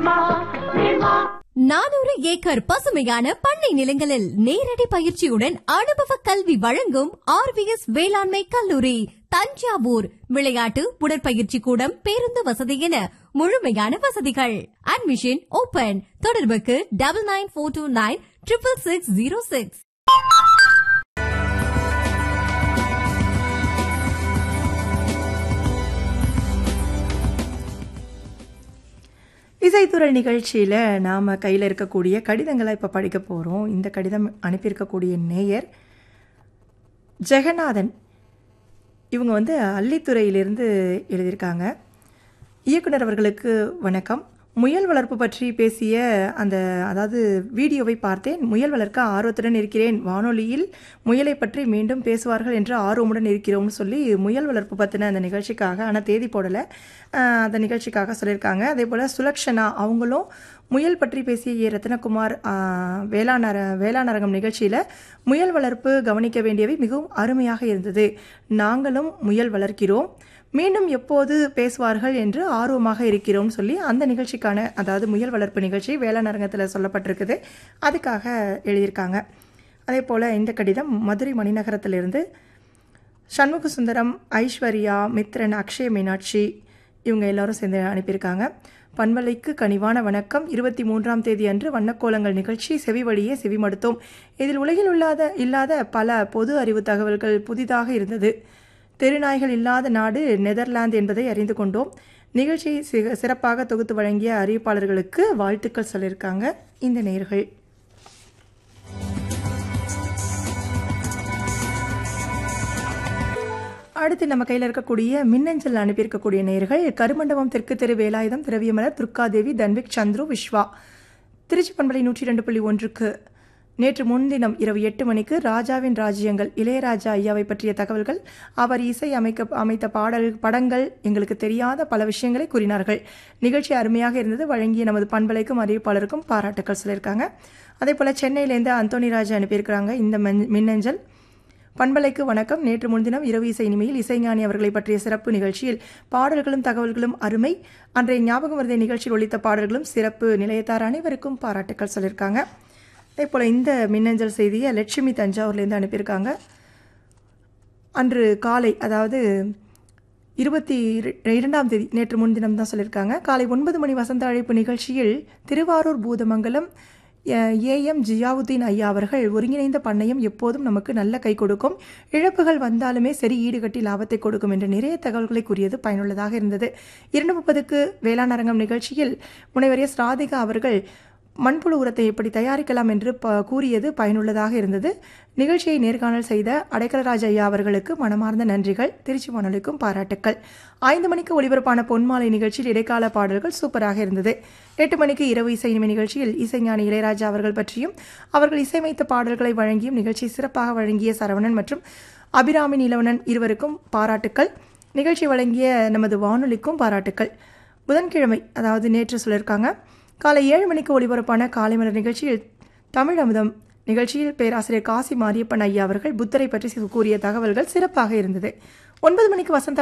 நானூறு ஏக்கர் பசுமையான பண்ணை நிலங்களில் நேரடி பயிற்சியுடன் அனுபவ கல்வி வழங்கும் ஆர்விஎஸ் வேளாண்மை கல்லூரி தஞ்சாவூர் விளையாட்டு உடற்பயிற்சி கூடம் பேருந்து வசதி என முழுமையான வசதிகள் அட்மிஷன் ஓபன் தொடர்புக்கு double nine four two nine triple six zero six இசைத்துறல் நிகழ்ச்சியில் நாம் கையில் இருக்கக்கூடிய கடிதங்களை இப்போ படிக்க போகிறோம் இந்த கடிதம் அனுப்பியிருக்கக்கூடிய நேயர் ஜெகநாதன் இவங்க வந்து அள்ளித்துறையிலிருந்து எழுதியிருக்காங்க இயக்குனர் அவர்களுக்கு வணக்கம் முயல் வளர்ப்பு பற்றி பேசிய அந்த அதாவது வீடியோவை பார்த்தேன் முயல் வளர்க்க ஆர்வத்துடன் இருக்கிறேன் வானொலியில் முயலை பற்றி மீண்டும் பேசுவார்கள் என்று ஆர்வமுடன் இருக்கிறோம்னு சொல்லி முயல் வளர்ப்பு பற்றின அந்த நிகழ்ச்சிக்காக ஆனால் தேதி போடலை ஆஹ் அந்த நிகழ்ச்சிக்காக சொல்லியிருக்காங்க அதே போல் சுலக்ஷனா அவங்களும் முயல் பற்றி பேசிய ஏ ரத்னகுமார் ஆஹ் வேளாண் அர வேளாண் அரங்கம் நிகழ்ச்சியில் முயல் வளர்ப்பு கவனிக்க வேண்டியவை மிகவும் அருமையாக இருந்தது நாங்களும் முயல் வளர்க்கிறோம் மீண்டும் எப்போது பேசுவார்கள் என்று ஆர்வமாக இருக்கிறோம் சொல்லி அந்த நிகழ்ச்சிக்கான அதாவது முயல் வளர்ப்பு நிகழ்ச்சி வேளாண் அரங்கத்தில் சொல்லப்பட்டிருக்குது அதுக்காக எழுதியிருக்காங்க அதே போல் இந்த கடிதம் மதுரை மணிநகரத்திலிருந்து சண்முக சுந்தரம் ஐஸ்வர்யா மித்ரன் அக்ஷய மீனாட்சி இவங்க எல்லாரும் சேர்ந்து அனுப்பியிருக்காங்க பண்பலைக்கு கனிவான வணக்கம் இருபத்தி மூன்றாம் தேதி அன்று வண்ணக்கோலங்கள் நிகழ்ச்சி செவி வழியே செவிமடுத்தோம் இதில் உலகில் இல்லாத இல்லாத பல பொது அறிவு தகவல்கள் புதிதாக இருந்தது தெருநாய்கள் இல்லாத நாடு நெதர்லாந்து என்பதை அறிந்து கொண்டோம் நிகழ்ச்சியை சிக- சிறப்பாக தொகுத்து வழங்கிய அறிவிப்பாளர்களுக்கு வாழ்த்துக்கள் சொல்லியிருக்காங்க இந்த நேர்கள் அடுத்து நம்ம கையில் இருக்கக்கூடிய மின்னஞ்சல் அனுப்பியிருக்கக்கூடிய நேர்கள் கருமண்டபம் தெற்கு தெரு வேலாயுதம் திரவியமலர் துர்காதேவி தன்விக் சந்துரு விஸ்வா திருச்சி பண்பலை நூற்றி ரெண்டு புள்ளி ஒன்றுக்கு நேற்று முன்தினம் இரவு எட்டு மணிக்கு ராஜாவின் ராஜ்யங்கள் இளையராஜா ஐயாவை பற்றிய தகவல்கள் அவர் இசை அமைக்க அமைத்த பாடல் படங்கள் எங்களுக்கு தெரியாத பல விஷயங்களை கூறினார்கள் நிகழ்ச்சி அருமையாக இருந்தது வழங்கிய நமது பண்பலைக்கும் அறிவிப்பாளருக்கும் பாராட்டுக்கள் சொல்லியிருக்காங்க அதே போல் சென்னையிலேருந்து அந்தோனி ராஜா அனுப்பியிருக்கிறாங்க இந்த மின்- மின்னஞ்சல் பண்பலைக்கு வணக்கம் நேற்று முன்தினம் இரவு இசை இனிமையில் இசைஞானி அவர்களை பற்றிய சிறப்பு நிகழ்ச்சியில் பாடல்களும் தகவல்களும் அருமை அன்றைய ஞாபகம் வருதை நிகழ்ச்சியில் ஒலித்த பாடல்களும் சிறப்பு நிலையத்தார் அனைவருக்கும் பாராட்டுக்கள் சொல்லியிருக்காங்க அதே போல் இந்த மின்னஞ்சல் செய்தியை லட்சுமி தஞ்சாவூர்லேருந்து அனுப்பியிருக்காங்க அன்று காலை அதாவது இருபத்தி இர- இரண்டாம் தேதி நேற்று முன்தினம் தான் சொல்லியிருக்காங்க காலை ஒன்பது மணி வசந்த அழைப்பு நிகழ்ச்சியில் திருவாரூர் பூதமங்கலம் ஏஎம் ஜியாவுதீன் ஐயா அவர்கள் ஒருங்கிணைந்த பண்ணையம் எப்போதும் நமக்கு நல்ல கை கொடுக்கும் இழப்புகள் வந்தாலுமே சரி ஈடுகட்டி லாபத்தை கொடுக்கும் என்று நிறைய தகவல்களை கூறியது பயனுள்ளதாக இருந்தது இரண்டு முப்பதுக்கு வேளாண் அரங்கம் நிகழ்ச்சியில் முனைவர் எஸ் ராதிகா அவர்கள் மண்புழு உரத்தை எப்படி தயாரிக்கலாம் என்று ப கூறியது பயனுள்ளதாக இருந்தது நிகழ்ச்சியை நேர்காணல் செய்த அடைக்கலராஜ் ஐயா அவர்களுக்கு மனமார்ந்த நன்றிகள் திருச்சி வானொலிக்கும் பாராட்டுக்கள் ஐந்து மணிக்கு ஒளிபரப்பான பொன்மாலை நிகழ்ச்சியில் இடைக்கால பாடல்கள் சூப்பராக இருந்தது எட்டு மணிக்கு இரவு இசை இனிமை நிகழ்ச்சியில் இசைஞானி இளையராஜா அவர்கள் பற்றியும் அவர்கள் இசையமைத்த பாடல்களை வழங்கியும் நிகழ்ச்சி சிறப்பாக வழங்கிய சரவணன் மற்றும் அபிராமி நிலவணன் இருவருக்கும் பாராட்டுக்கள் நிகழ்ச்சி வழங்கிய நமது வானொலிக்கும் பாராட்டுக்கள் புதன்கிழமை அதாவது நேற்று சொல்லியிருக்காங்க காலை ஏழு மணிக்கு ஒளிபரப்பான காலை மலர் நிகழ்ச்சியில் தமிழ் அமுதம் நிகழ்ச்சியில் பேராசிரியர் காசி மாரியப்பன் ஐயா அவர்கள் புத்தரை பற்றி கூறிய தகவல்கள் சிறப்பாக இருந்தது ஒன்பது மணிக்கு வசந்த